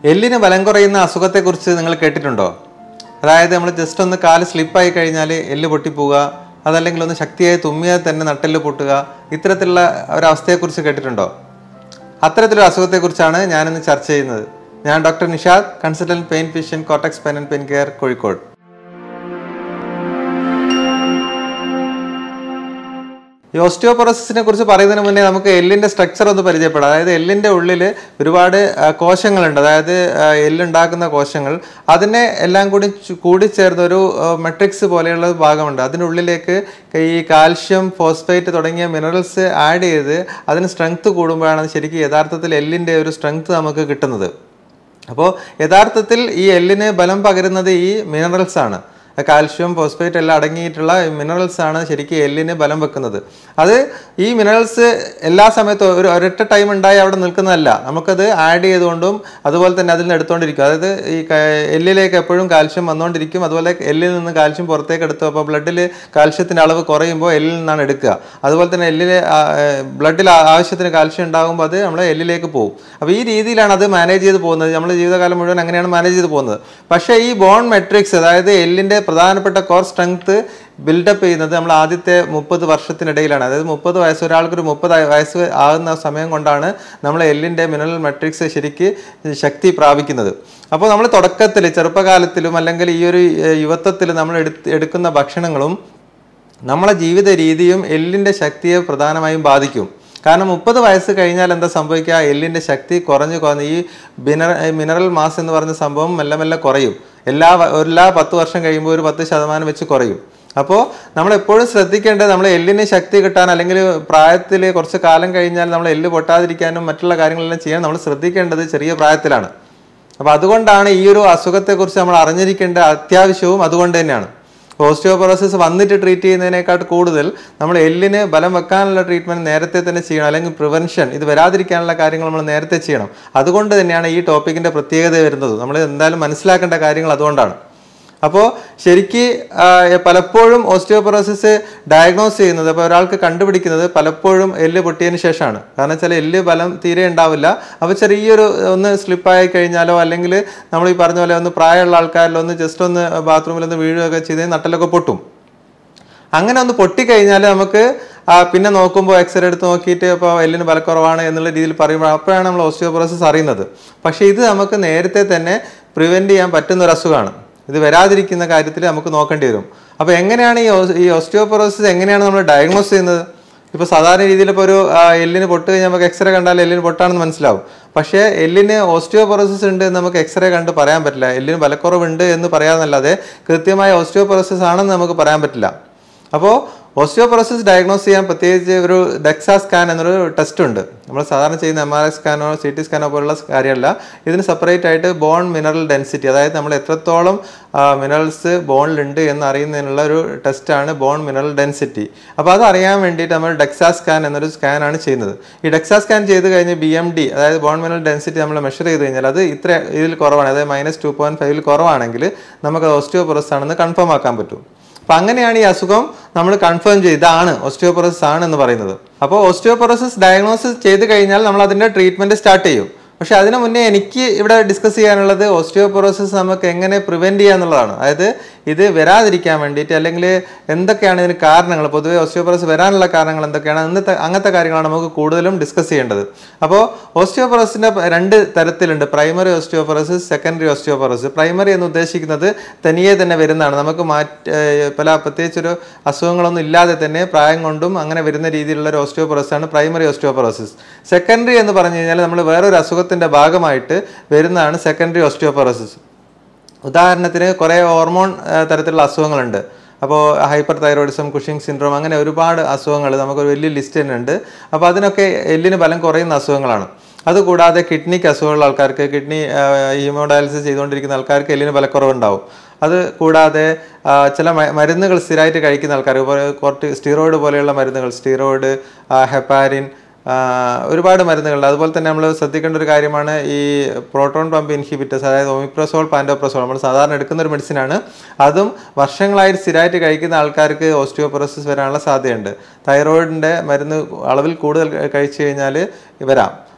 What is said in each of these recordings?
എല്ലിന് ബലം കുറയുന്ന അസുഖത്തെക്കുറിച്ച് നിങ്ങൾ കേട്ടിട്ടുണ്ടോ അതായത് നമ്മൾ ജസ്റ്റ് ഒന്ന് കാല് സ്ലിപ്പായി കഴിഞ്ഞാൽ എല്ല് പൊട്ടിപ്പോവുക അതല്ലെങ്കിൽ ഒന്ന് ശക്തിയായി തുമ്മിയാൽ തന്നെ നട്ടെല്ല് പൊട്ടുക ഇത്തരത്തിലുള്ള ഒരവസ്ഥയെക്കുറിച്ച് കേട്ടിട്ടുണ്ടോ അത്തരത്തിലൊരു അസുഖത്തെക്കുറിച്ചാണ് ഞാനിന്ന് ചർച്ച ചെയ്യുന്നത് ഞാൻ doctor Nishad consultant pain physician cortex pain and pain care Kozhikode ഈ ഓസ്റ്റിയോപൊറോസിസിനെ കുറിച്ച് പറയുന്നതിന് മുന്നേ നമുക്ക് എല്ലിന്റെ സ്ട്രക്ചർ ഒന്ന് പരിചയപ്പെടാം അതായത് എല്ലിന്റെ ഉള്ളിൽ ഒരുപാട് ആ, കോശങ്ങളുണ്ട് അതായത് ആ, എല്ലുണ്ടാക്കുന്ന കോശങ്ങൾ അതിനെ എല്ലാം കൂടി ചു- കൂടിച്ചേർന്ന ഒരു മെട്രിക്സ് പോലെയുള്ള ഭാഗമുണ്ട് അതിനുള്ളിലേക്ക് ഈ കാൽഷ്യം ഫോസ്ഫേറ്റ് തുടങ്ങിയ മിനറൽസ് ആഡ് ചെയ്ത് അതിന് സ്ട്രെങ്ത് കൂടുമ്പോഴാണ് ശരിക്കും യഥാർത്ഥത്തിൽ എല്ലിന്റെ ഒരു സ്ട്രെങ്ത് നമുക്ക് കിട്ടുന്നത് അപ്പോൾ യഥാർത്ഥത്തിൽ ഈ എല്ലിന് ബലം പകരുന്നത് ഈ മിനറൽസ് ആണ് കാൽഷ്യം ഫോസ്ഫേറ്റ് എല്ലാം അടങ്ങിയിട്ടുള്ള മിനറൽസ് ആണ് ശരിക്കും എല്ലിന് ബലം വെക്കുന്നത് അത് ഈ മിനറൽസ് എല്ലാ സമയത്തും ഒരു ഒരൊറ്റ ടൈം ഉണ്ടായി അവിടെ നിൽക്കുന്നതല്ല നമുക്കത് ആഡ് ചെയ്തുകൊണ്ടും അതുപോലെ തന്നെ അതിൽ നിന്ന് എടുത്തുകൊണ്ടിരിക്കും അതായത് ഈ ക- എല്ലിലേക്ക് എപ്പോഴും കാൽഷ്യം വന്നുകൊണ്ടിരിക്കും അതുപോലെ എല്ലിൽ നിന്ന് കാൽഷ്യം പുറത്തേക്ക് എടുത്തു അപ്പോൾ ബ്ലഡിൽ കാൽഷ്യത്തിൻ്റെ അളവ് കുറയുമ്പോൾ എല്ലിൽ നിന്നാണ് എടുക്കുക അതുപോലെ തന്നെ എല്ലിൽ ബ്ലഡിൽ ആവശ്യത്തിന് കാൽഷ്യം ഉണ്ടാകുമ്പോൾ അത് നമ്മുടെ എല്ലിലേക്ക് പോകും അപ്പോൾ ഈ രീതിയിലാണ് അത് മാനേജ് ചെയ്ത് പോകുന്നത് നമ്മൾ ജീവിതകാലം മുഴുവൻ അങ്ങനെയാണ് മാനേജ് ചെയ്ത് പോകുന്നത് പക്ഷേ ഈ ബോൺ മെട്രിക്സ് അതായത് എല്ലിൻ്റെ പ്രധാനപ്പെട്ട കോർ സ്ട്രെങ്ത് ബിൽഡപ്പ് ചെയ്യുന്നത് നമ്മൾ ആദ്യത്തെ മുപ്പത് വർഷത്തിനിടയിലാണ് അതായത് മുപ്പത് വയസ്സ് ഒരാൾക്കൊരു മുപ്പത് വയസ്സ് ആകുന്ന സമയം കൊണ്ടാണ് നമ്മൾ എല്ലിൻ്റെ മിനറൽ മെട്രിക്സ് ശരിക്ക് ശക്തി പ്രാപിക്കുന്നത് അപ്പോൾ നമ്മൾ തുടക്കത്തിൽ ചെറുപ്പകാലത്തിലും അല്ലെങ്കിൽ ഈ ഒരു ഏഹ്, യുവത്വത്തിൽ നമ്മൾ എടുത്ത് എടുക്കുന്ന ഭക്ഷണങ്ങളും നമ്മളെ ജീവിത രീതിയും എല്ലിൻ്റെ ശക്തിയെ പ്രധാനമായും ബാധിക്കും കാരണം മുപ്പത് വയസ്സ് കഴിഞ്ഞാൽ എന്താ സംഭവിക്കുക എല്ലിൻ്റെ ശക്തി കുറഞ്ഞു കുറഞ്ഞ് ഈ മിനറ മിനറൽ മാസ് എന്ന് പറയുന്ന സംഭവം മെല്ലെ മെല്ലെ കുറയും എല്ലാ വ- എല്ലാ പത്ത് വർഷം കഴിയുമ്പോൾ ഒരു പത്ത് ശതമാനം വെച്ച് കുറയും അപ്പോൾ നമ്മൾ എപ്പോഴും ശ്രദ്ധിക്കേണ്ടത് നമ്മൾ എല്ലിന് ശക്തി കിട്ടാൻ അല്ലെങ്കിൽ പ്രായത്തിൽ കുറച്ച് കാലം കഴിഞ്ഞാൽ നമ്മൾ എല്ല് പൊട്ടാതിരിക്കാനും മറ്റുള്ള കാര്യങ്ങളെല്ലാം ചെയ്യാൻ നമ്മൾ ശ്രദ്ധിക്കേണ്ടത് ചെറിയ പ്രായത്തിലാണ് അപ്പോൾ അതുകൊണ്ടാണ് ഈ ഒരു അസുഖത്തെക്കുറിച്ച് നമ്മൾ അറിഞ്ഞിരിക്കേണ്ട അത്യാവശ്യവും അതുകൊണ്ട് തന്നെയാണ് ഓസ്റ്റിയോപൊറോസിസ് വന്നിട്ട് ട്രീറ്റ് ചെയ്യുന്നതിനേക്കാൾ കൂടുതൽ നമ്മൾ എല്ലിന് ബലം വെക്കാനുള്ള ട്രീറ്റ്മെന്റ് നേരത്തെ തന്നെ ചെയ്യണം അല്ലെങ്കിൽ പ്രിവെൻഷൻ ഇത് വരാതിരിക്കാനുള്ള കാര്യങ്ങൾ നമ്മൾ നേരത്തെ ചെയ്യണം അതുകൊണ്ട് തന്നെയാണ് ഈ ടോപ്പിക്കിന്റെ പ്രത്യേകത വരുന്നത് നമ്മൾ എന്തായാലും മനസ്സിലാക്കേണ്ട കാര്യങ്ങൾ അതുകൊണ്ടാണ് അപ്പോൾ ശരിക്ക് ആ, പലപ്പോഴും ഓസ്റ്റിയോപൊറോസിസ് ഡയഗ്നോസ് ചെയ്യുന്നത് അപ്പോൾ ഒരാൾക്ക് കണ്ടുപിടിക്കുന്നത് പലപ്പോഴും എല്ല് പൊട്ടിയതിന് ശേഷമാണ് കാരണം വെച്ചാൽ എല്ല് ബലം തീരെ ഉണ്ടാവില്ല അപ്പോൾ ചെറിയൊരു ഒന്ന് സ്ലിപ്പായി കഴിഞ്ഞാലോ അല്ലെങ്കിൽ നമ്മൾ ഈ പറഞ്ഞ പോലെ ഒന്ന് പ്രായമുള്ള ആൾക്കാരിലോ ഒന്ന് ജസ്റ്റ് ഒന്ന് ബാത്റൂമിൽ ഒന്ന് വീഴുകയൊക്കെ ചെയ്ത് നട്ടലൊക്കെ പൊട്ടും അങ്ങനെ ഒന്ന് പൊട്ടിക്കഴിഞ്ഞാൽ നമുക്ക് ആ, പിന്നെ നോക്കുമ്പോൾ എക്സ്റേ എടുത്ത് നോക്കിയിട്ട് ഇപ്പോൾ എല്ലിന് ബലക്കുറവാണ് എന്നുള്ള രീതിയിൽ പറയുമ്പോൾ അപ്പോഴാണ് നമ്മൾ ഓസ്റ്റിയോപൊറോസിസ് അറിയുന്നത് പക്ഷേ ഇത് നമുക്ക് നേരത്തെ തന്നെ പ്രിവെൻറ്റ് ചെയ്യാൻ പറ്റുന്ന ഒരു അസുഖമാണ് ഇത് വരാതിരിക്കുന്ന കാര്യത്തിൽ നമുക്ക് നോക്കേണ്ടി വരും അപ്പോൾ എങ്ങനെയാണ് ഈ ഓസ്- ഈ ഓസ്റ്റിയോപൊറോസിസ് എങ്ങനെയാണ് നമ്മൾ ഡയഗ്നോസ് ചെയ്യുന്നത് ഇപ്പോൾ സാധാരണ രീതിയിൽ ഇപ്പോൾ ഒരു ആ, എല്ലിന് പൊട്ട് കഴിഞ്ഞാൽ നമുക്ക് എക്സ്റേ കണ്ടാൽ എല്ലിന് പൊട്ടാണെന്ന് മനസ്സിലാവും പക്ഷേ എല്ലിന് ഓസ്റ്റിയോപൊറോസിസ് ഉണ്ട് എന്ന് നമുക്ക് എക്സ്റേ കണ്ട് പറയാൻ പറ്റില്ല എല്ലിന് ബലക്കുറവുണ്ട് എന്ന് പറയാമെന്നല്ലാതെ കൃത്യമായ ഓസ്റ്റിയോപൊറോസിസ് ആണെന്ന് നമുക്ക് പറയാൻ പറ്റില്ല അപ്പോൾ ഓസ്റ്റിയോപൊറോസിസ് ഡയഗ്നോസ് ചെയ്യാൻ പ്രത്യേകിച്ച് ഒരു ഡെക്സാ സ്കാൻ എന്നൊരു ടെസ്റ്റ് ഉണ്ട് നമ്മൾ സാധാരണ ചെയ്യുന്ന എം ആർ ഐ സ്കാനോ സി ടി സ്കാനോ പോലുള്ള കാര്യമല്ല ഇതിന് സെപ്പറേറ്റ് ആയിട്ട് ബോൺ മിനറൽ ഡെൻസിറ്റി അതായത് നമ്മൾ എത്രത്തോളം മിനറൽസ് ബോണിലുണ്ട് എന്ന് അറിയുന്നതിനുള്ള ഒരു ടെസ്റ്റാണ് ബോൺ മിനറൽ ഡെൻസിറ്റി അപ്പോൾ അത് അറിയാൻ വേണ്ടിയിട്ട് നമ്മൾ ഡെക്സാ സ്കാൻ എന്നൊരു സ്കാനാണ് ചെയ്യുന്നത് ഈ ഡെക്സാ സ്കാൻ ചെയ്ത് കഴിഞ്ഞ് ബി എം ഡി അതായത് ബോൺ മിനറൽ ഡെൻസിറ്റി നമ്മൾ മെഷർ ചെയ്ത് കഴിഞ്ഞാൽ അത് ഇത്ര ഇതിൽ കുറവാണ് അതായത് മൈനസ് ടു പോയിന്റ് ഫൈവിൽ കുറവാണെങ്കിൽ നമുക്ക് ഓസ്റ്റിയോപൊറസ് ആണെന്ന് കൺഫേം ആക്കാൻ പറ്റും അപ്പൊ അങ്ങനെയാണ് ഈ അസുഖം നമ്മൾ കൺഫേം ചെയ്ത് ഇതാണ് ഓസ്റ്റിയോപൊറോസിസ് ആണ് എന്ന് പറയുന്നത് അപ്പോൾ ഓസ്റ്റിയോപൊറോസിസ് ഡയഗ്നോസിസ് ചെയ്ത് കഴിഞ്ഞാൽ നമ്മൾ അതിന്റെ ട്രീറ്റ്മെന്റ് സ്റ്റാർട്ട് ചെയ്യും പക്ഷെ അതിനു മുന്നേ എനിക്ക് ഇവിടെ ഡിസ്കസ് ചെയ്യാനുള്ളത് ഓസ്റ്റിയോപൊറോസിസ് നമുക്ക് എങ്ങനെ പ്രിവെന്റ് ചെയ്യുക എന്നുള്ളതാണ് അതായത് ഇത് വരാതിരിക്കാൻ വേണ്ടിയിട്ട് അല്ലെങ്കിൽ എന്തൊക്കെയാണ് ഇതിന് കാരണങ്ങൾ പൊതുവെ ഓസ്റ്റിയോപൊറോസിസ് വരാനുള്ള കാരണങ്ങൾ എന്തൊക്കെയാണ് അങ്ങനത്തെ അങ്ങനത്തെ കാര്യങ്ങളാണ് നമുക്ക് കൂടുതലും ഡിസ്കസ് ചെയ്യേണ്ടത് അപ്പോൾ ഓസ്റ്റിയോപൊറോസിന്റെ രണ്ട് തരത്തിലുണ്ട് primary osteoporosis secondary osteoporosis primary എന്ന് ഉദ്ദേശിക്കുന്നത് തനിയെ തന്നെ വരുന്നതാണ് നമുക്ക് മാറ്റ് ഏഹ് പല പ്രത്യേകിച്ചൊരു അസുഖങ്ങളൊന്നും ഇല്ലാതെ തന്നെ പ്രായം കൊണ്ടും അങ്ങനെ വരുന്ന രീതിയിലുള്ള ഒരു ഓസ്റ്റിയോപൊറോസിസ് ആണ് പ്രൈമറി ഓസ്റ്റിയോപൊറോസിസ് സെക്കൻഡറി എന്ന് പറഞ്ഞു കഴിഞ്ഞാൽ നമ്മൾ വേറൊരു അസുഖത്തിന്റെ ഭാഗമായിട്ട് വരുന്നതാണ് സെക്കൻഡറി ഓസ്റ്റിയോപൊറോസിസ് ഉദാഹരണത്തിന് കുറേ ഹോർമോൺ ആ, തരത്തിലുള്ള അസുഖങ്ങളുണ്ട് അപ്പോൾ ഹൈപ്പർ തൈറോയിഡിസം കുഷിങ് സിൻഡ്രോം അങ്ങനെ ഒരുപാട് അസുഖങ്ങൾ നമുക്കൊരു വലിയ ലിസ്റ്റ് തന്നെ ഉണ്ട് അപ്പോൾ അതിനൊക്കെ എല്ലിന് ബലം കുറയുന്ന അസുഖങ്ങളാണ് അതുകൂടാതെ കിഡ്നിക്ക് അസുഖമുള്ള ആൾക്കാർക്ക് കിഡ്നി ഹീമോഡയാലിസിസ് ചെയ്തുകൊണ്ടിരിക്കുന്ന ആൾക്കാർക്ക് എല്ലിന് ബലക്കുറവുണ്ടാവും അത് കൂടാതെ ആ, ചില മ- മരുന്നുകൾ സ്ഥിരമായിട്ട് കഴിക്കുന്ന ആൾക്കാർ കുറച്ച് സ്റ്റീറോയിഡ് പോലെയുള്ള മരുന്നുകൾ സ്റ്റീറോയിഡ് ഹെപ്പാരിൻ ആ, ഒരുപാട് മരുന്നുകളുണ്ട് അതുപോലെ തന്നെ നമ്മൾ ശ്രദ്ധിക്കേണ്ട ഒരു കാര്യമാണ് ഈ പ്രോട്ടോൺ പമ്പ് ഇൻഹിബിറ്റേഴ്സ് അതായത് ഒമിപ്രസോൾ പാൻഡോപ്രസോൾ നമ്മൾ സാധാരണ എടുക്കുന്ന ഒരു മെഡിസിനാണ് അതും വർഷങ്ങളായിട്ട് സ്ഥിരമായിട്ട് കഴിക്കുന്ന ആൾക്കാർക്ക് ഓസ്റ്റിയോപൊറോസിസ് വരാനുള്ള സാധ്യതയുണ്ട് തൈറോയിഡിൻ്റെ മരുന്ന് അളവിൽ കൂടുതൽ കഴിച്ചു കഴിഞ്ഞാൽ വരാം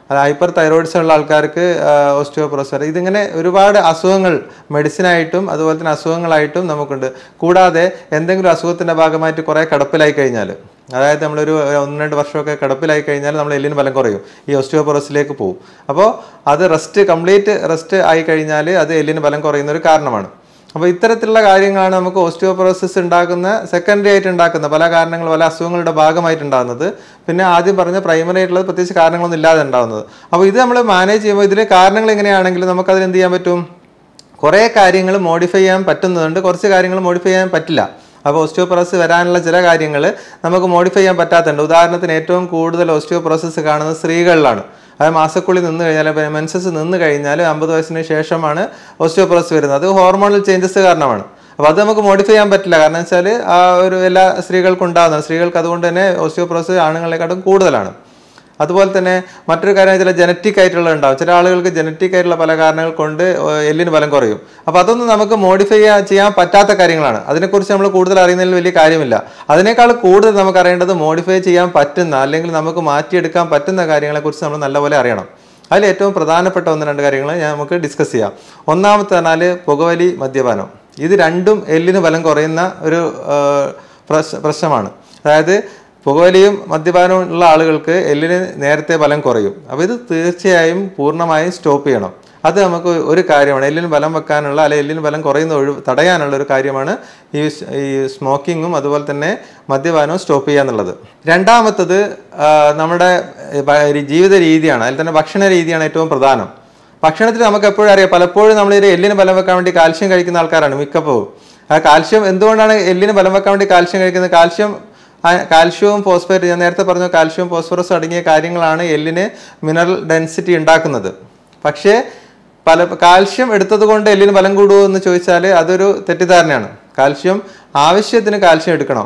അത് ഹൈപ്പർ തൈറോയിഡ്സ് ഉള്ള ആൾക്കാർക്ക് ഓസ്റ്റിയോപ്രോസർ ഇതിങ്ങനെ ഒരുപാട് അസുഖങ്ങൾ മെഡിസിനായിട്ടും അതുപോലെ തന്നെ അസുഖങ്ങളായിട്ടും നമുക്കുണ്ട് കൂടാതെ എന്തെങ്കിലും അസുഖത്തിന്റെ ഭാഗമായിട്ട് കുറേ കിടപ്പിലായി കഴിഞ്ഞാൽ അതായത് നമ്മളൊരു ഒന്ന് രണ്ട് വർഷമൊക്കെ കിടപ്പിലായി കഴിഞ്ഞാൽ നമ്മൾ എല്ലിന് ബലം കുറയും ഈ ഓസ്റ്റിയോപൊറോസിലേക്ക് പോകും അപ്പോൾ അത് റെസ്റ്റ് കംപ്ലീറ്റ് റെസ്റ്റ് ആയി കഴിഞ്ഞാൽ അത് എല്ലിന് ബലം കുറയുന്ന ഒരു കാരണമാണ് അപ്പോൾ ഇത്തരത്തിലുള്ള കാര്യങ്ങളാണ് നമുക്ക് ഓസ്റ്റിയോപൊറോസിസ് ഉണ്ടാക്കുന്ന സെക്കൻഡറി ആയിട്ട് ഉണ്ടാക്കുന്ന പല കാരണങ്ങൾ പല അസുഖങ്ങളുടെ ഭാഗമായിട്ട് ഉണ്ടാകുന്നത് പിന്നെ ആദ്യം പറഞ്ഞ പ്രൈമറി ആയിട്ടുള്ളത് പ്രത്യേകിച്ച് കാരണങ്ങളൊന്നും ഇല്ലാതെ ഉണ്ടാകുന്നത് അപ്പോൾ ഇത് നമ്മൾ മാനേജ് ചെയ്യുമ്പോൾ ഇതിന് കാരണങ്ങൾ എങ്ങനെയാണെങ്കിലും നമുക്ക് അതിന് എന്ത് ചെയ്യാൻ പറ്റും കുറേ കാര്യങ്ങൾ മോഡിഫൈ ചെയ്യാൻ പറ്റുന്നതുണ്ട് കുറച്ച് കാര്യങ്ങൾ മോഡിഫൈ ചെയ്യാൻ പറ്റില്ല അപ്പോൾ ഓസ്റ്റിയോപൊറോസിസ് വരാനുള്ള ചില കാര്യങ്ങൾ നമുക്ക് മോഡിഫൈ ചെയ്യാൻ പറ്റാത്തുണ്ട് ഉദാഹരണത്തിന് ഏറ്റവും കൂടുതൽ ഓസ്റ്റിയോപൊറോസിസ് കാണുന്നത് സ്ത്രീകളിലാണ് അതായത് മാസക്കുള്ളി നിന്ന് കഴിഞ്ഞാൽ മെൻസസ് നിന്ന് കഴിഞ്ഞാൽ അമ്പത് വയസ്സിന് ശേഷമാണ് ഓസ്റ്റിയോപൊറോസിസ് വരുന്നത് അത് ഹോർമോണൽ ചേഞ്ചസ് കാരണമാണ് അപ്പോൾ അത് നമുക്ക് മോഡിഫൈ ചെയ്യാൻ പറ്റില്ല കാരണം വെച്ചാൽ ആ ഒരു എല്ലാ സ്ത്രീകൾക്കും ഉണ്ടാകുന്നത് സ്ത്രീകൾക്ക് അതുകൊണ്ട് തന്നെ ഓസ്റ്റിയോപൊറോസിസ് ആണുങ്ങളെക്കാട്ടും കൂടുതലാണ് അതുപോലെ തന്നെ മറ്റൊരു കാര്യം ചില ജനറ്റിക് ആയിട്ടുള്ള ഉണ്ടാവും ചില ആളുകൾക്ക് ജനറ്റിക് ആയിട്ടുള്ള പല കാരണങ്ങൾ കൊണ്ട് എല്ലിന് ബലം കുറയും അപ്പോൾ അതൊന്നും നമുക്ക് മോഡിഫൈ ചെയ്യാൻ പറ്റാത്ത കാര്യങ്ങളാണ് അതിനെക്കുറിച്ച് നമ്മൾ കൂടുതൽ അറിയുന്നതിൽ വലിയ കാര്യമില്ല അതിനേക്കാൾ കൂടുതൽ നമുക്ക് അറിയേണ്ടത് മോഡിഫൈ ചെയ്യാൻ പറ്റുന്ന അല്ലെങ്കിൽ നമുക്ക് മാറ്റിയെടുക്കാൻ പറ്റുന്ന കാര്യങ്ങളെക്കുറിച്ച് നമ്മൾ നല്ലപോലെ അറിയണം അതിൽ ഏറ്റവും പ്രധാനപ്പെട്ട ഒന്ന് രണ്ട് കാര്യങ്ങൾ ഞാൻ നമുക്ക് ഡിസ്കസ് ചെയ്യാം ഒന്നാമത്തെ പറഞ്ഞാൽ പുകവലി മദ്യപാനം ഇത് രണ്ടും എല്ലിന് ബലം കുറയുന്ന ഒരു ആ, പ്രശ്- പ്രശ്നമാണ് അതായത് പുകവലിയും മദ്യപാനവും ഉള്ള ആളുകൾക്ക് എല്ലിന് നേരത്തെ ബലം കുറയും അപ്പോൾ ഇത് തീർച്ചയായും പൂർണ്ണമായും സ്റ്റോപ്പ് ചെയ്യണം അത് നമുക്ക് ഒരു കാര്യമാണ് എല്ലിന് ബലം വെക്കാനുള്ള അല്ലെങ്കിൽ എല്ലിന് ബലം കുറയുന്ന ഒഴിവ് തടയാനുള്ള ഒരു കാര്യമാണ് ഈ സ്- ഈ സ്മോക്കിങ്ങും അതുപോലെ തന്നെ മദ്യപാനവും സ്റ്റോപ്പ് ചെയ്യുക എന്നുള്ളത് രണ്ടാമത്തത് ആ, നമ്മുടെ ഏ, ബ- ഒരു ജീവിത രീതിയാണ് അതിൽ തന്നെ ഭക്ഷണ രീതിയാണ് ഏറ്റവും പ്രധാനം ഭക്ഷണത്തിൽ നമുക്ക് എപ്പോഴും അറിയാം പലപ്പോഴും നമ്മൾ ഈ എല്ലിന് ബലം വെക്കാൻ വേണ്ടി കാൽഷ്യം കഴിക്കുന്ന ആൾക്കാരാണ് മിക്കപ്പോഴും ആ കാൽഷ്യം എന്തുകൊണ്ടാണ് എല്ലിന് ബലം വെക്കാൻ വേണ്ടി കാൽഷ്യം കഴിക്കുന്നത് കാൽഷ്യം ആ കാൽഷ്യവും ഫോസ്ഫേറ്റ് ഞാൻ നേരത്തെ പറഞ്ഞു കാൽഷ്യവും ഫോസ്ഫറസും അടങ്ങിയ കാര്യങ്ങളാണ് എല്ലിന് മിനറൽ ഡെൻസിറ്റി ഉണ്ടാക്കുന്നത് പക്ഷേ പല കാൽഷ്യം എടുത്തത് കൊണ്ട് എല്ലിന് ബലം കൂടുമോ എന്ന് ചോദിച്ചാൽ അതൊരു തെറ്റിദ്ധാരണയാണ് കാൽഷ്യം ആവശ്യത്തിന് കാൽഷ്യം എടുക്കണം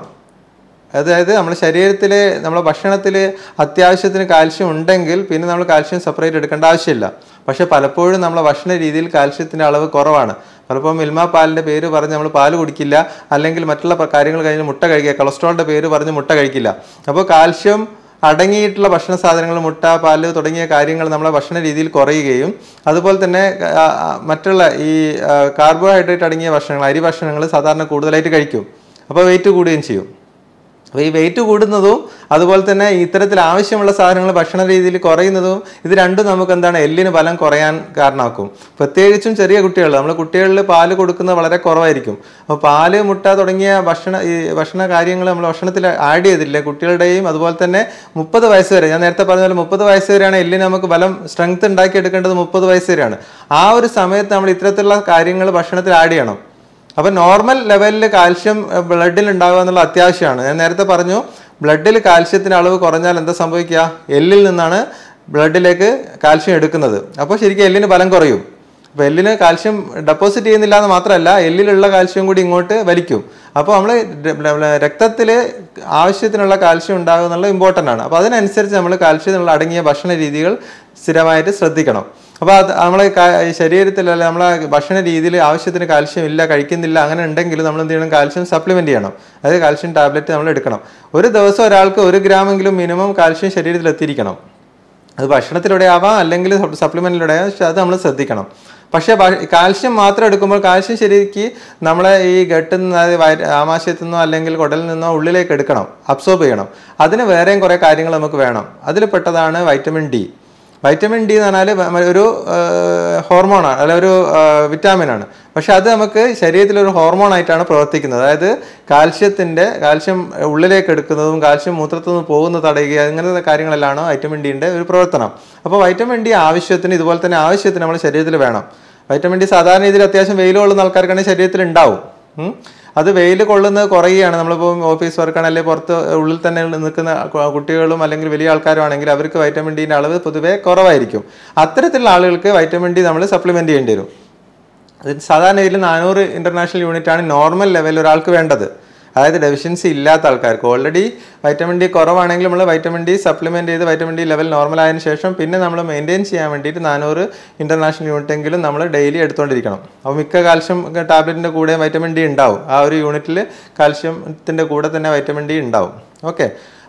അതായത് നമ്മുടെ ശരീരത്തിൽ നമ്മുടെ ഭക്ഷണത്തിൽ അത്യാവശ്യത്തിന് കാൽഷ്യം ഉണ്ടെങ്കിൽ പിന്നെ നമ്മൾ കാൽഷ്യം സെപ്പറേറ്റ് എടുക്കേണ്ട ആവശ്യമില്ല പക്ഷെ പലപ്പോഴും നമ്മുടെ ഭക്ഷണ രീതിയിൽ കാൽഷ്യത്തിൻ്റെ അളവ് കുറവാണ് പലപ്പോഴും മിൽമ പാലിൻ്റെ പേര് പറഞ്ഞ് നമ്മൾ പാല് കുടിക്കില്ല അല്ലെങ്കിൽ മറ്റുള്ള പ- കാര്യങ്ങൾ കഴിഞ്ഞ് മുട്ട കഴിക്കുക കൊളസ്ട്രോളിൻ്റെ പേര് പറഞ്ഞ് മുട്ട കഴിക്കില്ല അപ്പോൾ കാൽഷ്യം അടങ്ങിയിട്ടുള്ള ഭക്ഷണ സാധനങ്ങൾ മുട്ട പാല് തുടങ്ങിയ കാര്യങ്ങൾ നമ്മളെ ഭക്ഷണ രീതിയിൽ കുറയുകയും അതുപോലെ തന്നെ ആ, ആ, മറ്റുള്ള ഈ കാർബോഹൈഡ്രേറ്റ് അടങ്ങിയ ഭക്ഷണങ്ങൾ അരി ഭക്ഷണങ്ങൾ സാധാരണ കൂടുതലായിട്ട് കഴിക്കും അപ്പോൾ വെയിറ്റ് കൂടുകയും ചെയ്യും അപ്പോൾ ഈ വെയിറ്റ് കൂടുന്നതും അതുപോലെ തന്നെ ഇത്തരത്തിൽ ആവശ്യമുള്ള സാധനങ്ങൾ ഭക്ഷണ രീതിയിൽ കുറയുന്നതും ഇത് രണ്ടും നമുക്ക് എന്താണ് എല്ലിന് ബലം കുറയാൻ കാരണമാക്കും പ്രത്യേകിച്ചും ചെറിയ കുട്ടികൾ നമ്മൾ കുട്ടികളിൽ പാല് കൊടുക്കുന്നത് വളരെ കുറവായിരിക്കും അപ്പോൾ പാല് മുട്ട തുടങ്ങിയ ഭക്ഷണ ഈ ഭക്ഷണ കാര്യങ്ങൾ നമ്മൾ ഭക്ഷണത്തിൽ ആഡ് ചെയ്തില്ലേ കുട്ടികളുടെയും അതുപോലെ തന്നെ മുപ്പത് വയസ്സ് വരെ ഞാൻ നേരത്തെ പറഞ്ഞ പോലെ മുപ്പത് വയസ്സ് വരെയാണ് എല്ലിന് നമുക്ക് ബലം സ്ട്രെങ്ത് ഉണ്ടാക്കി എടുക്കേണ്ടത് മുപ്പത് വയസ്സ് വരെയാണ് ആ ഒരു സമയത്ത് നമ്മൾ ഇത്തരത്തിലുള്ള കാര്യങ്ങൾ ഭക്ഷണത്തിൽ ആഡ് ചെയ്യണം അപ്പൊ നോർമൽ ലെവലിൽ കാൽഷ്യം ബ്ലഡിൽ ഉണ്ടാവുക എന്നുള്ള അത്യാവശ്യമാണ് ഞാൻ നേരത്തെ പറഞ്ഞു ബ്ലഡിൽ കാൽഷ്യത്തിന്റെ അളവ് കുറഞ്ഞാൽ എന്താ സംഭവിക്കുക എല്ലിൽ നിന്നാണ് ബ്ലഡിലേക്ക് കാൽഷ്യം എടുക്കുന്നത് അപ്പോൾ ശരിക്കും എല്ലിന് ബലം കുറയും അപ്പോൾ എല്ലിന് കാൽഷ്യം ഡെപ്പോസിറ്റ് ചെയ്യുന്നില്ല എന്ന് മാത്രമല്ല എല്ലിലുള്ള കാൽഷ്യം കൂടി ഇങ്ങോട്ട് വലിക്കും അപ്പോൾ നമ്മൾ രക്തത്തിൽ ആവശ്യത്തിനുള്ള കാൽഷ്യം ഉണ്ടാകുക എന്നുള്ളത് ഇമ്പോർട്ടൻ്റ് ആണ് അപ്പോൾ അതിനനുസരിച്ച് നമ്മൾ കാൽഷ്യത്തിനുള്ള അടങ്ങിയ ഭക്ഷണ രീതികൾ സ്ഥിരമായിട്ട് ശ്രദ്ധിക്കണം അപ്പോൾ അത് നമ്മളെ കാ- ഈ ശരീരത്തിൽ അല്ല നമ്മളെ ഭക്ഷണ രീതിയിൽ ആവശ്യത്തിന് കാൽഷ്യം ഇല്ല കഴിക്കുന്നില്ല അങ്ങനെ ഉണ്ടെങ്കിൽ നമ്മൾ എന്ത് ചെയ്യണം കാൽഷ്യം സപ്ലിമെന്റ് ചെയ്യണം അതായത് കാൽഷ്യം ടാബ്ലറ്റ് നമ്മൾ എടുക്കണം ഒരു ദിവസം ഒരാൾക്ക് ഒരു ഗ്രാമെങ്കിലും മിനിമം കാൽഷ്യം ശരീരത്തിൽ എത്തിയിരിക്കണം അത് ഭക്ഷണത്തിലൂടെ ആവാം അല്ലെങ്കിൽ സപ്ലിമെന്റിലൂടെ ആവാം പക്ഷെ അത് നമ്മൾ ശ്രദ്ധിക്കണം പക്ഷേ ഭ- കാൽഷ്യം മാത്രം എടുക്കുമ്പോൾ കാൽഷ്യം ശരിക്ക് നമ്മളെ ഈ ഗട്ടിൽ നിന്ന് അതായത് വയറ്റ് ആമാശയത്തു നിന്നോ അല്ലെങ്കിൽ കുടലിൽ നിന്നോ ഉള്ളിലേക്ക് എടുക്കണം അബ്സോർബ് ചെയ്യണം അതിന് വേറെയും കുറേ കാര്യങ്ങൾ നമുക്ക് വേണം അതിൽ പെട്ടതാണ് വൈറ്റമിൻ ഡി വൈറ്റമിൻ ഡി എന്ന് പറഞ്ഞാൽ ഒരു ഹോർമോണാണ് അല്ല ഒരു വിറ്റാമിൻ ആണ് പക്ഷെ അത് നമുക്ക് ശരീരത്തിൽ ഒരു ഹോർമോൺ ആയിട്ടാണ് പ്രവർത്തിക്കുന്നത് അതായത് കാൽഷ്യത്തിന്റെ കാൽഷ്യം ഉള്ളിലേക്ക് എടുക്കുന്നതും കാൽഷ്യം മൂത്രത്തിൽ നിന്ന് പോകുന്നത് തടയുക അങ്ങനത്തെ കാര്യങ്ങളെല്ലാം വൈറ്റമിൻ ഡിന്റെ ഒരു പ്രവർത്തനം അപ്പോൾ വൈറ്റമിൻ ഡി ആവശ്യത്തിന് ഇതുപോലെ തന്നെ ആവശ്യത്തിന് നമ്മുടെ ശരീരത്തിൽ വേണം വൈറ്റമിൻ ഡി സാധാരണ രീതിയിൽ അത്യാവശ്യം വെയിൽ കൊള്ളുന്ന ആൾക്കാർക്കാണെങ്കിൽ ശരീരത്തിൽ ഉണ്ടാവും ഉം. അത് വെയിൽ കൊള്ളുന്നത് കുറയുകയാണ് നമ്മളിപ്പോൾ ഓഫീസ് വർക്കാണ് അല്ലെങ്കിൽ പുറത്ത് ഉള്ളിൽ തന്നെ നിൽക്കുന്ന കു- കുട്ടികളും അല്ലെങ്കിൽ വലിയ ആൾക്കാരും ആണെങ്കിൽ അവർക്ക് വൈറ്റമിൻ ഡിൻ്റെ അളവ് പൊതുവേ കുറവായിരിക്കും അത്തരത്തിലുള്ള ആളുകൾക്ക് വൈറ്റമിൻ ഡി നമ്മൾ സപ്ലിമെന്റ് ചെയ്യേണ്ടി വരും അത് സാധാരണ രീതിയിൽ നാനൂറ് ഇന്റർനാഷണൽ യൂണിറ്റ് ആണ് നോർമൽ ലെവലിൽ ഒരാൾക്ക് വേണ്ടത് അതായത് ഡെഫിഷ്യൻസി ഇല്ലാത്ത ആൾക്കാർക്ക് ഓൾറെഡി വൈറ്റമിൻ ഡി കുറവാണെങ്കിൽ നമ്മൾ വൈറ്റമിൻ ഡി സപ്ലിമെന്റ് ചെയ്ത് വൈറ്റമിൻ ഡി ലെവൽ നോർമൽ ആയതിനു ശേഷം പിന്നെ നമ്മൾ മെയിൻറ്റെയിൻ ചെയ്യാൻ വേണ്ടിയിട്ട് നാനൂറ് ഇന്റർനാഷണൽ യൂണിറ്റ് എങ്കിലും നമ്മൾ ഡെയിലി എടുത്തുകൊണ്ടിരിക്കണം അപ്പോൾ മിക്ക കാൽഷ്യം ടാബ്ലറ്റിന്റെ കൂടെ വൈറ്റമിൻ ഡി ഉണ്ടാവും ആ ഒരു യൂണിറ്റിൽ കാൽഷ്യത്തിന്റെ കൂടെ തന്നെ വൈറ്റമിൻ ഡി ഉണ്ടാവും ഓക്കെ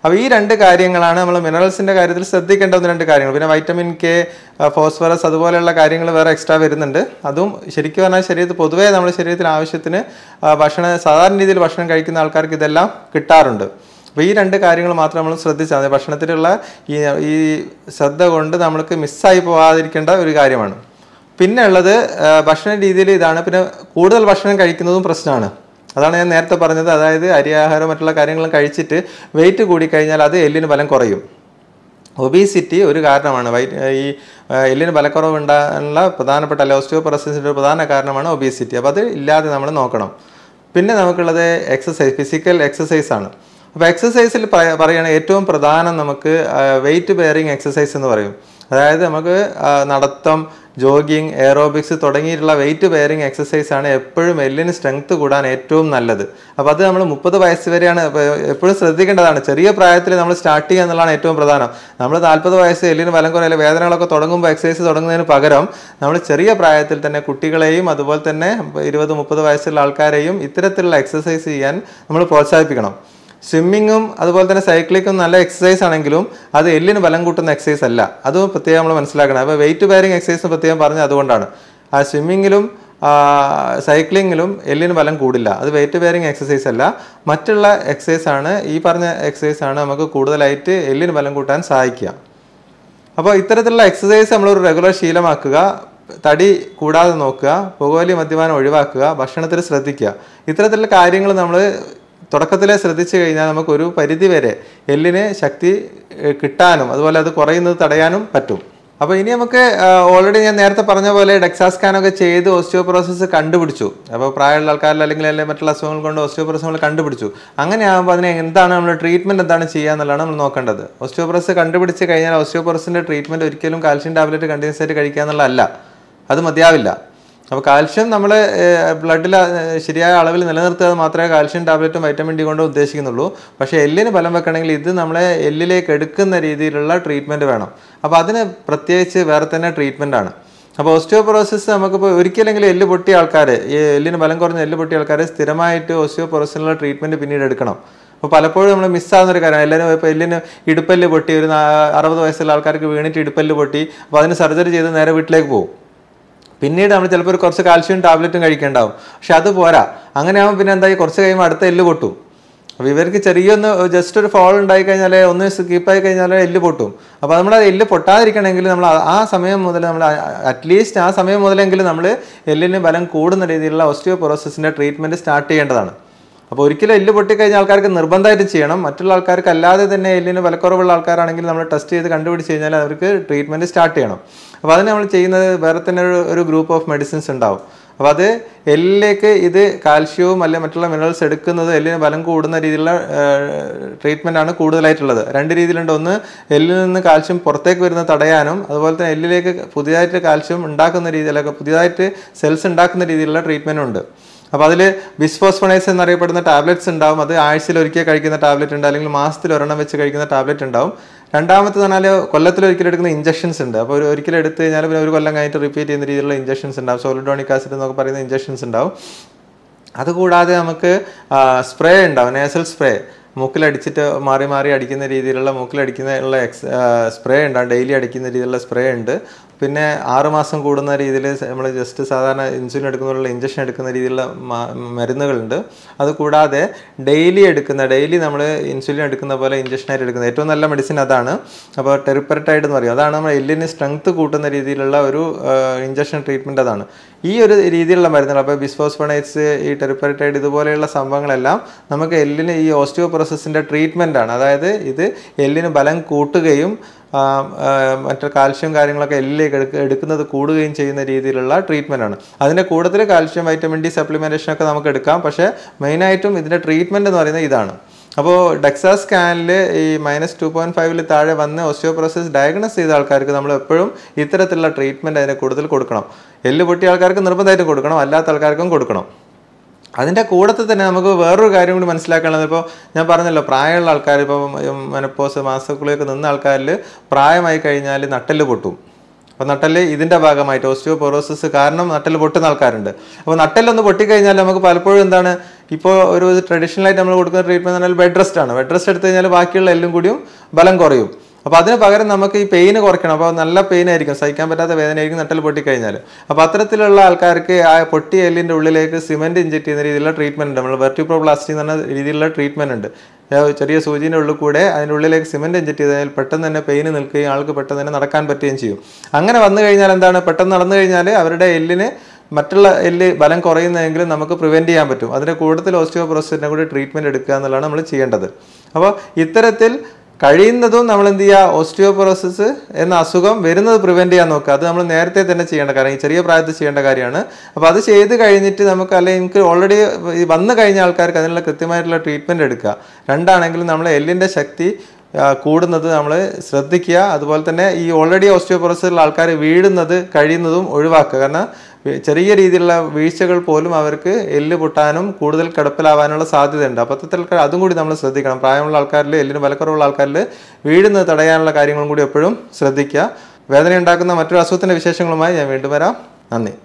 അപ്പോൾ ഈ രണ്ട് കാര്യങ്ങളാണ് നമ്മൾ മിനറൽസിൻ്റെ കാര്യത്തിൽ ശ്രദ്ധിക്കേണ്ട ഒന്ന് രണ്ട് കാര്യങ്ങൾ പിന്നെ വൈറ്റമിൻ കെ ഫോസ്ഫറസ് അതുപോലെയുള്ള കാര്യങ്ങൾ വേറെ എക്സ്ട്രാ വരുന്നുണ്ട് അതും ശരിക്കും പറഞ്ഞാൽ ശരീരത്തിൽ പൊതുവേ നമ്മുടെ ശരീരത്തിന് ആവശ്യത്തിന് ആ, ഭക്ഷണം സാധാരണ രീതിയിൽ ഭക്ഷണം കഴിക്കുന്ന ആൾക്കാർക്ക് ഇതെല്ലാം കിട്ടാറുണ്ട് അപ്പോൾ ഈ രണ്ട് കാര്യങ്ങൾ മാത്രം നമ്മൾ ശ്രദ്ധിച്ചാൽ മതി ഭക്ഷണത്തിലുള്ള ഈ ഈ ശ്രദ്ധ കൊണ്ട് നമ്മൾക്ക് മിസ്സായി പോകാതിരിക്കേണ്ട ഒരു കാര്യമാണ് പിന്നെ ഉള്ളത് ആ, ഭക്ഷണ രീതിയിൽ ഇതാണ് പിന്നെ കൂടുതൽ ഭക്ഷണം കഴിക്കുന്നതും പ്രശ്നമാണ് അതാണ് ഞാൻ നേരത്തെ പറഞ്ഞത് അതായത് അരിയാഹാരം മറ്റുള്ള കാര്യങ്ങളും കഴിച്ചിട്ട് വെയിറ്റ് കൂടിക്കഴിഞ്ഞാൽ അത് എല്ലിന് ബലം കുറയും ഒബീസിറ്റി ഒരു കാരണമാണ് വൈറ്റ് ഈ ആ, എല്ലിന് ബലക്കുറവ് ഉണ്ടാകാനുള്ള പ്രധാനപ്പെട്ട അല്ല ഓസ്റ്റിയോപൊറസിൻ്റെ ഒരു പ്രധാന കാരണമാണ് ഒബീസിറ്റി അപ്പോൾ അത് ഇല്ലാതെ നമ്മൾ നോക്കണം പിന്നെ നമുക്കുള്ളത് എക്സസൈസ് ഫിസിക്കൽ എക്സസൈസ് ആണ് അപ്പോൾ എക്സസൈസിൽ പറയുകയാണെങ്കിൽ ഏറ്റവും പ്രധാനം നമുക്ക് വെയിറ്റ് ബെയറിങ് എക്സസൈസ് എന്ന് പറയും അതായത് നമുക്ക് ആ, നടത്തം ജോഗിങ് എയറോബിക്സ് തുടങ്ങിയിട്ടുള്ള വെയിറ്റ് ബെയറിങ് എക്സസൈസ് ആണ് എപ്പോഴും എല്ലിന് സ്ട്രെങ്ത് കൂടാൻ ഏറ്റവും നല്ലത് അപ്പോൾ അത് നമ്മൾ മുപ്പത് വയസ്സ് വരെയാണ് അപ്പോൾ എപ്പോഴും ശ്രദ്ധിക്കേണ്ടതാണ് ചെറിയ പ്രായത്തിൽ നമ്മൾ സ്റ്റാർട്ട് ചെയ്യുക എന്നുള്ളതാണ് ഏറ്റവും പ്രധാനം നമ്മൾ നാൽപ്പത് വയസ്സ് എല്ലിന് ബലം കുറയില്ല വേദനകളൊക്കെ തുടങ്ങുമ്പോൾ എക്സസൈസ് തുടങ്ങുന്നതിന് പകരം നമ്മൾ ചെറിയ പ്രായത്തിൽ തന്നെ കുട്ടികളെയും അതുപോലെ തന്നെ ഇരുപത് മുപ്പത് വയസ്സുള്ള ആൾക്കാരെയും ഇത്തരത്തിലുള്ള എക്സസൈസ് ചെയ്യാൻ നമ്മൾ പ്രോത്സാഹിപ്പിക്കണം സ്വിമ്മിങ്ങും അതുപോലെ തന്നെ സൈക്ലിങ്ങും നല്ല എക്സസൈസ് ആണെങ്കിലും അത് എല്ലിന് ബലം കൂട്ടുന്ന എക്സസൈസ് അല്ല അതും പ്രത്യേകം നമ്മൾ മനസ്സിലാക്കണം അപ്പോൾ വെയിറ്റ് ബെയറിംഗ് എക്സസൈസ് പ്രത്യേകം പറഞ്ഞത് അതുകൊണ്ടാണ് ആ സ്വിമ്മിങ്ങിലും സൈക്ലിങ്ങിലും എല്ലിന് ബലം കൂടില്ല അത് വെയിറ്റ് ബെയറിംഗ് എക്സസൈസ് അല്ല മറ്റുള്ള എക്സസൈസ് ആണ് ഈ പറഞ്ഞ എക്സസൈസ് ആണ് നമുക്ക് കൂടുതലായിട്ട് എല്ലിന് ബലം കൂട്ടാൻ സഹായിക്കുക അപ്പോൾ ഇത്തരത്തിലുള്ള എക്സസൈസ് നമ്മളൊരു റെഗുലർ ശീലമാക്കുക തടി കൂടാതെ നോക്കുക പുകവലി മദ്യപാനം ഒഴിവാക്കുക ഭക്ഷണത്തിൽ ശ്രദ്ധിക്കുക ഇത്തരത്തിലുള്ള കാര്യങ്ങൾ നമ്മൾ തുടക്കത്തിലെ ശ്രദ്ധിച്ചു കഴിഞ്ഞാൽ നമുക്ക് ഒരു പരിധി വരെ എല്ലിന് ശക്തി ഏഹ്, കിട്ടാനും അതുപോലെ അത് കുറയുന്നത് തടയാനും പറ്റും അപ്പോൾ ഇനി നമുക്ക് ഓൾറെഡി ഞാൻ നേരത്തെ പറഞ്ഞ പോലെ ഡെക്സാ സ്കാൻ ഒക്കെ ചെയ്ത് ഓസ്റ്റിയോപ്രോസസ് കണ്ടുപിടിച്ചു അപ്പോൾ പ്രായമുള്ള ആൾക്കാരിൽ അല്ലെങ്കിൽ അല്ലെങ്കിൽ മറ്റുള്ള അസുഖങ്ങൾ കൊണ്ട് ഓസ്റ്റിയോപ്രോസസ് നമ്മൾ കണ്ടുപിടിച്ചു അങ്ങനെ ആകുമ്പോൾ അതിന് എന്താണ് നമ്മൾ ട്രീറ്റ്മെന്റ് എന്താണ് ചെയ്യുക എന്നുള്ളതാണ് നമ്മൾ നോക്കേണ്ടത് ഓസ്റ്റിയോപ്രോസസ് കണ്ടുപിടിച്ച് കഴിഞ്ഞാൽ ഓസ്റ്റിയോപ്രോസിന്റെ ട്രീറ്റ്മെന്റ് ഒരിക്കലും കാൽഷ്യം ടാബ്ലറ്റ് കണ്ടിന്യൂസ് ആയിട്ട് കഴിക്കുക എന്നുള്ളതല്ല അത് മതിയാവില്ല അപ്പോൾ കാൽഷ്യം നമ്മൾ ബ്ലഡിൽ ശരിയായ അളവിൽ നിലനിർത്തുക മാത്രമേ കാൽഷ്യം ടാബ്ലറ്റും വൈറ്റമിൻ ഡി കൊണ്ട് ഉദ്ദേശിക്കുന്നുള്ളൂ പക്ഷേ എല്ലിന് ബലം വെക്കണമെങ്കിൽ ഇത് നമ്മളെ എല്ലിലേക്ക് എടുക്കുന്ന രീതിയിലുള്ള ട്രീറ്റ്മെൻറ്റ് വേണം അപ്പോൾ അതിന് പ്രത്യേകിച്ച് വേറെ തന്നെ ട്രീറ്റ്മെൻ്റ് ആണ് അപ്പോൾ ഓസ്റ്റിയോപൊറോസിസ് നമുക്കിപ്പോൾ ഒരിക്കലെങ്കിലും എല്ല് പൊട്ടിയ ആൾക്കാർ ഈ എല്ലിന് ബലം കുറഞ്ഞ എല്ല് പൊട്ടിയ ആൾക്കാർ സ്ഥിരമായിട്ട് ഓസ്റ്റിയോപൊറോസിനുള്ള ട്രീറ്റ്മെൻറ്റ് പിന്നീട് എടുക്കണം അപ്പോൾ പലപ്പോഴും നമ്മൾ മിസ്സാകുന്ന ഒരു കാര്യം എല്ലാവരും ഇപ്പോൾ എല്ലിന് ഇടുപ്പല്ല് പൊട്ടി ഒരു നാ- അറുപത് വയസ്സുള്ള ആൾക്കാർക്ക് വീണിട്ട് ഇടുപ്പല്ല് പൊട്ടി അപ്പോൾ അതിന് സർജറി ചെയ്ത് നേരെ വീട്ടിലേക്ക് പോകും പിന്നീട് നമ്മൾ ചിലപ്പോൾ ഒരു കുറച്ച് കാൽഷ്യം ടാബ്ലറ്റും കഴിക്കേണ്ടാവും പക്ഷെ അത് പോരാ അങ്ങനെയാകുമ്പോൾ പിന്നെ എന്തായി കുറച്ച് കഴിയുമ്പോൾ അടുത്ത എല്ല് പൊട്ടും അപ്പോൾ ഇവർക്ക് ചെറിയൊന്ന് ജസ്റ്റ് ഒരു ഫോൾ ഉണ്ടായി കഴിഞ്ഞാൽ ഒന്ന് സ്കിപ്പായി കഴിഞ്ഞാൽ എല്ല് പൊട്ടും അപ്പോൾ നമ്മൾ ആ എല്ല് പൊട്ടാതിരിക്കണമെങ്കിൽ നമ്മൾ ആ- ആ സമയം മുതൽ നമ്മൾ അറ്റ്ലീസ്റ്റ് ആ സമയം മുതലെങ്കിലും നമ്മൾ എല്ലിന് ബലം കൂടുന്ന രീതിയിലുള്ള ഓസ്റ്റിയോപൊറോസിസിൻ്റെ ട്രീറ്റ്മെൻറ്റ് സ്റ്റാർട്ട് ചെയ്യേണ്ടതാണ് അപ്പോൾ ഒരിക്കലും എല്ല് പൊട്ടിക്കഴിഞ്ഞ ആൾക്കാർക്ക് നിർബന്ധമായിട്ട് ചെയ്യണം മറ്റുള്ള ആൾക്കാർക്ക് അല്ലാതെ തന്നെ എല്ലിന് ബലക്കുറവുള്ള ആൾക്കാരാണെങ്കിൽ നമ്മൾ ടെസ്റ്റ് ചെയ്ത് കണ്ടുപിടിച്ച് കഴിഞ്ഞാൽ അവർക്ക് ട്രീറ്റ്മെൻറ്റ് സ്റ്റാർട്ട് ചെയ്യണം അപ്പോൾ അതിന് നമ്മൾ ചെയ്യുന്നത് വേറെ തന്നെ ഒരു ഒരു ഗ്രൂപ്പ് ഓഫ് മെഡിസിൻസ് ഉണ്ടാവും അപ്പോൾ അത് എല്ലിലേക്ക് ഇത് കാൽഷ്യവും അല്ലെ മറ്റുള്ള മിനറൽസ് എടുക്കുന്നത് എല്ലിന് ബലം കൂടുന്ന രീതിയിലുള്ള ട്രീറ്റ്മെൻ്റ് ആണ് കൂടുതലായിട്ടുള്ളത് രണ്ട് രീതിയിലുണ്ട് ഒന്ന് എല്ലിൽ നിന്ന് കാൽഷ്യം പുറത്തേക്ക് വരുന്നത് തടയാനും അതുപോലെ തന്നെ എല്ലിലേക്ക് പുതിയതായിട്ട് കാൽഷ്യം ഉണ്ടാക്കുന്ന രീതിയിലൊക്കെ പുതിയതായിട്ട് സെൽസ് ഉണ്ടാക്കുന്ന രീതിയിലുള്ള ട്രീറ്റ്മെൻറ്റും ഉണ്ട് അപ്പോൾ അതിൽ ബിസ്ഫോസ്ഫണൈസ് എന്നറിയപ്പെടുന്ന ടാബ്ലറ്റ്സ് ഉണ്ടാവും അത് ആഴ്ചയിൽ ഒരിക്കൽ കഴിക്കുന്ന ടാബ്ലറ്റ് ഉണ്ട് അല്ലെങ്കിൽ മാസത്തിൽ ഒരെണ്ണം വെച്ച് കഴിക്കുന്ന ടാബ്ലറ്റ് ഉണ്ടാവും രണ്ടാമത്തെ പറഞ്ഞാൽ കൊല്ലത്തിൽ ഒരിക്കൽ എടുക്കുന്ന ഇഞ്ചക്ഷൻസ് ഉണ്ട് അപ്പോൾ ഒരു ഒരിക്കൽ എടുത്ത് കഴിഞ്ഞാൽ പിന്നെ ഒരു കൊല്ലം കഴിഞ്ഞിട്ട് റിപ്പീറ്റ് ചെയ്യുന്ന രീതിയിലുള്ള ഇഞ്ചക്ഷൻസ് ഉണ്ടാവും സോളിഡോണിക് ആസിഡ് എന്നൊക്കെ പറയുന്ന ഇഞ്ചക്ഷൻസ് ഉണ്ടാവും അതുകൂടാതെ നമുക്ക് സ്പ്രേ ഉണ്ടാവും നേസൽ സ്പ്രേ മൂക്കിലടിച്ചിട്ട് മാറി മാറി അടിക്കുന്ന രീതിയിലുള്ള മൂക്കിലടിക്കുന്ന ഉള്ള എക്സ് സ്പ്രേ ഉണ്ടാവും ഡെയിലി അടിക്കുന്ന രീതിയിലുള്ള സ്പ്രേ ഉണ്ട് പിന്നെ ആറുമാസം കൂടുന്ന രീതിയിൽ നമ്മൾ ജസ്റ്റ് സാധാരണ ഇൻസുലിൻ എടുക്കുന്നതിനുള്ള ഇഞ്ചക്ഷൻ എടുക്കുന്ന രീതിയിലുള്ള മ- മരുന്നുകളുണ്ട് അതുകൂടാതെ ഡെയിലി എടുക്കുന്ന ഡെയിലി നമ്മൾ ഇൻസുലിൻ എടുക്കുന്ന പോലെ ഇഞ്ചക്ഷനായിട്ട് എടുക്കുന്നത് ഏറ്റവും നല്ല മെഡിസിൻ അതാണ് അപ്പോൾ ടെറിപ്പററ്റൈഡ് എന്ന് പറയും അതാണ് നമ്മൾ എല്ലിന് സ്ട്രെങ്ത് കൂട്ടുന്ന രീതിയിലുള്ള ഒരു ഇഞ്ചക്ഷൻ ട്രീറ്റ്മെൻറ്റ് അതാണ് ഈ ഒരു രീതിയിലുള്ള മരുന്നുകൾ അപ്പോൾ ബിസ്ഫോസ്ഫണൈറ്റ്സ് ഈ ടെറിപ്പററ്റൈഡ് ഇതുപോലെയുള്ള സംഭവങ്ങളെല്ലാം നമുക്ക് എല്ലിന് ഈ ഓസ്റ്റിയോപ്രോസസിൻ്റെ ട്രീറ്റ്മെൻ്റ് ആണ് അതായത് ഇത് എല്ലിന് ബലം കൂട്ടുകയും ആ, ആ, മറ്റു കാൽഷ്യം കാര്യങ്ങളൊക്കെ എല്ലിലേക്ക് എടുക്ക എടുക്കുന്നത് കൂടുകയും ചെയ്യുന്ന രീതിയിലുള്ള ട്രീറ്റ്മെൻ്റ് ആണ് അതിൻ്റെ കൂടുതൽ കാൽഷ്യം വൈറ്റമിൻ ഡി സപ്ലിമെൻറ്റേഷൻ ഒക്കെ നമുക്ക് എടുക്കാം പക്ഷേ മെയിനായിട്ടും ഇതിൻ്റെ ട്രീറ്റ്മെൻറ്റ് എന്ന് പറയുന്നത് ഇതാണ് അപ്പോൾ ഡെക്സാ സ്കാനിൽ ഈ മൈനസ് ടു പോയിൻറ്റ് ഫൈവിൽ താഴെ വന്ന് ഓസ്റ്റിയോപ്രോസസ് ഡയഗ്നോസ് ചെയ്ത ആൾക്കാർക്ക് നമ്മൾ എപ്പോഴും ഇത്തരത്തിലുള്ള ട്രീറ്റ്മെൻറ്റ് അതിന് കൂടുതൽ കൊടുക്കണം എല്ല് പൊട്ടിയ ആൾക്കാർക്ക് നിർബന്ധമായിട്ടും കൊടുക്കണം അല്ലാത്ത ആൾക്കാർക്കും കൊടുക്കണം അതിൻ്റെ കൂടത്തിൽ തന്നെ നമുക്ക് വേറൊരു കാര്യം കൂടി മനസ്സിലാക്കാനുള്ളത് ഇപ്പോൾ ഞാൻ പറഞ്ഞല്ലോ പ്രായമുള്ള ആൾക്കാർ ഇപ്പോൾ മെനപ്പോസ് മാസക്കുളിയൊക്കെ നിന്ന ആൾക്കാരിൽ പ്രായമായി കഴിഞ്ഞാൽ നട്ടെല്ല് പൊട്ടും അപ്പോൾ നട്ടെല്ല് ഇതിൻ്റെ ഭാഗമായിട്ട് ഓസ്റ്റിയോപൊറോസിസ് കാരണം നട്ടെല്ല് പൊട്ടുന്ന ആൾക്കാരുണ്ട് അപ്പോൾ നട്ടെല്ലൊന്ന് പൊട്ടിക്കഴിഞ്ഞാൽ നമുക്ക് പലപ്പോഴും എന്താണ് ഇപ്പോൾ ഒരു ട്രഡീഷണൽ ആയിട്ട് നമ്മൾ കൊടുക്കുന്ന ട്രീറ്റ്മെന്റ് എന്ന് പറഞ്ഞാൽ ബെഡ് റെസ്റ്റ് ആണ് ബെഡ് റെസ്റ്റ് എടുത്തു കഴിഞ്ഞാൽ ബാക്കിയുള്ള എല്ലും കൂടിയും ബലം കുറയും അപ്പോൾ അതിന് പകരം നമുക്ക് ഈ പെയിന് കുറയ്ക്കണം അപ്പോൾ നല്ല പെയിൻ ആയിരിക്കും സഹിക്കാൻ പറ്റാത്ത വേദനയായിരിക്കും നട്ടൽ പൊട്ടിക്കഴിഞ്ഞാൽ അപ്പോൾ അത്തരത്തിലുള്ള ആൾക്കാർക്ക് ആ പൊട്ടിയ എല്ലിൻ്റെ ഉള്ളിലേക്ക് സിമെന്റ് ഇഞ്ചെക്ട് ചെയ്യുന്ന രീതിയിലുള്ള ട്രീറ്റ്മെന്റ് ഉണ്ട് നമ്മൾ വെർട്ടിപ്രോപ്ലാസ്റ്റി എന്ന് പറഞ്ഞ രീതിയിലുള്ള ട്രീറ്റ്മെന്റ് ഉണ്ട് ആ ചെറിയ സൂചിൻ്റെ ഉള്ളിൽ കൂടെ അതിൻ്റെ ഉള്ളിലേക്ക് സിമെന്റ് ഇഞ്ചെക്ട് ചെയ്ത് കഴിഞ്ഞാൽ പെട്ടെന്ന് തന്നെ പെയിന് നിൽക്കുകയും ആൾക്ക് പെട്ടെന്ന് തന്നെ നടക്കാൻ പറ്റുകയും ചെയ്യും അങ്ങനെ വന്നു കഴിഞ്ഞാൽ എന്താണ് പെട്ടെന്ന് നടന്നു കഴിഞ്ഞാൽ അവരുടെ എല്ലിന് മറ്റുള്ള എല്ല് ബലം കുറയുന്നതെങ്കിലും നമുക്ക് പ്രിവെന്റ് ചെയ്യാൻ പറ്റും അതിന്റെ കൂടുതൽ ഓസ്റ്റിയോപ്രോസിനെ കൂടി ട്രീറ്റ്മെന്റ് എടുക്കുക എന്നുള്ളതാണ് നമ്മൾ ചെയ്യേണ്ടത് അപ്പോൾ ഇത്തരത്തിൽ കഴിയുന്നതും നമ്മൾ എന്ത് ചെയ്യുക ഓസ്റ്റിയോപൊറോസിസ് എന്ന അസുഖം വരുന്നത് പ്രിവെന്റ് ചെയ്യാൻ നോക്കുക അത് നമ്മൾ നേരത്തെ തന്നെ ചെയ്യേണ്ട കാര്യം ഈ ചെറിയ പ്രായത്തിൽ ചെയ്യേണ്ട കാര്യമാണ് അപ്പോൾ അത് ചെയ്ത് കഴിഞ്ഞിട്ട് നമുക്ക് അല്ലെങ്കിൽ എനിക്ക് ഓൾറെഡി വന്നു കഴിഞ്ഞ ആൾക്കാർക്ക് അതിനുള്ള കൃത്യമായിട്ടുള്ള ട്രീറ്റ്മെന്റ് എടുക്കുക രണ്ടാണെങ്കിലും നമ്മൾ എല്ലിന്റെ ശക്തി ആ, കൂടുന്നത് നമ്മൾ ശ്രദ്ധിക്കുക അതുപോലെ തന്നെ ഈ ഓൾറെഡി ഓസ്റ്റിയോപൊറോസിലുള്ള ആൾക്കാർ വീഴുന്നത് കഴിയുന്നതും ഒഴിവാക്കുക കാരണം വി- ചെറിയ രീതിയിലുള്ള വീഴ്ചകൾ പോലും അവർക്ക് എല്ല് പൊട്ടാനും കൂടുതൽ കിടപ്പിലാവാനുള്ള സാധ്യതയുണ്ട് അപ്പോൾ അത്തരത്തിൽ അതും കൂടി നമ്മൾ ശ്രദ്ധിക്കണം പ്രായമുള്ള ആൾക്കാരിൽ എല്ലിന് ബലക്കുറവുള്ള ആൾക്കാരിൽ വീഴുന്നത് തടയാനുള്ള കാര്യങ്ങളും കൂടി എപ്പോഴും ശ്രദ്ധിക്കുക വേദന ഉണ്ടാക്കുന്ന മറ്റൊരു അസുഖത്തിന്റെ വിശേഷങ്ങളുമായി ഞാൻ വീണ്ടും വരാം നന്ദി